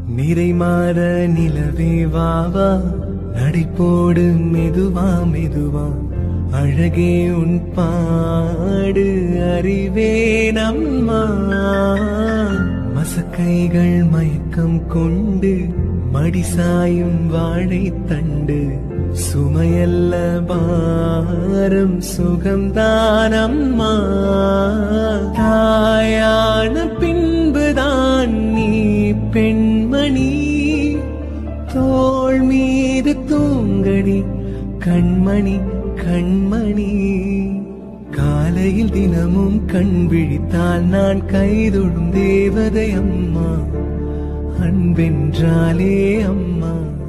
நிறைமாற நிலவே வாவா நடைபோடு மெதுவா மெதுவா அழகே உன் பாடு அறிவேன் அம்மா மசக்கைகள் மயக்கம் கொண்டு மடிசாயும் வாழைத்தண்டு சுமையல்ல பாரம் சுகம்தான் அம்மா தாயான பின்புதான் நீ பெண்மணி தோள் மீது தூங்கடி கண்மணி கண்மணி காலையில் தினமும் கண் விழித்தால் நான் கைதொடும் தேவதை அம்மா அன்பென்றாலே அம்மா